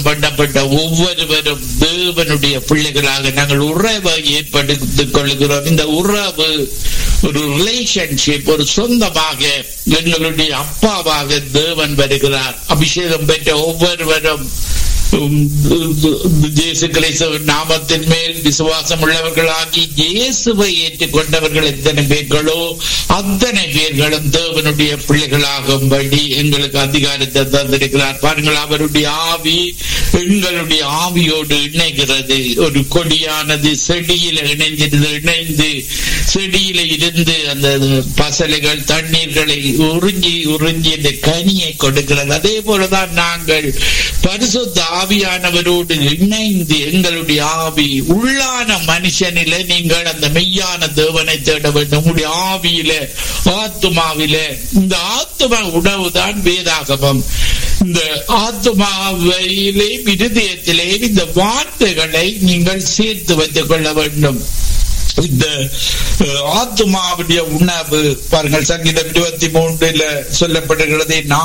பண்ணப்பட்ட ஒவ்வொருவரும் தேவனுடைய பிள்ளைகளாக நாங்கள் உறவை ஏற்படுத்திக் கொள்கிறோம் இந்த உறவு ஒரு ரிலேஷன்ஷிப் ஒரு சொந்தமாக எங்களுடைய அப்பாவாக தேவன் வருகிறார் அபிஷேகம் பெற்ற ஒவ்வொருவரும் இயேசு கிறிஸ்தவ நாமத்தின் மேல் விசுவாசம் உள்ளவர்களாகி இயேசுவை ஏற்றுக்கொண்டவர்கள் எத்தனை பேர்களோ அத்தனை பேர்களும் தேவனுடைய பிள்ளைகளாகும்படி எங்களுக்கு அதிகாரத்தை தந்திருக்கிறார் பாருங்கள் அவருடைய ஆவி எங்களுடைய ஆவியோடு இணைகிறது ஒரு கொடியானது செடியில இணைஞ்சிருந்து இணைந்து செடியில இருந்து அந்த பசலைகள் தண்ணீர்களை உறிஞ்சி உறிஞ்சி இந்த கனியை கொடுக்கிறது அதே போலதான் நாங்கள் பரிசுத்த ஆவியானவரோடு இணைந்து எங்களுடைய ஆவி உள்ளான மனுஷனில நீங்கள் அந்த மெய்யான தேவனை தேட வேண்டும் உங்களுடைய ஆவியில ஆத்துமாவில இந்த ஆத்தும உணவு தான் வேதாகமம் இந்த ஆத்துமாவிலே இருதயத்திலே இந்த வார்த்தைகளை நீங்கள் சேர்த்து வைத்துக் கொள்ள வேண்டும் இந்த ஆத்துமாவுடைய உணவு பாருங்கள் சங்கீதம் இருபத்தி மூன்றுல சொல்லப்படுகிறது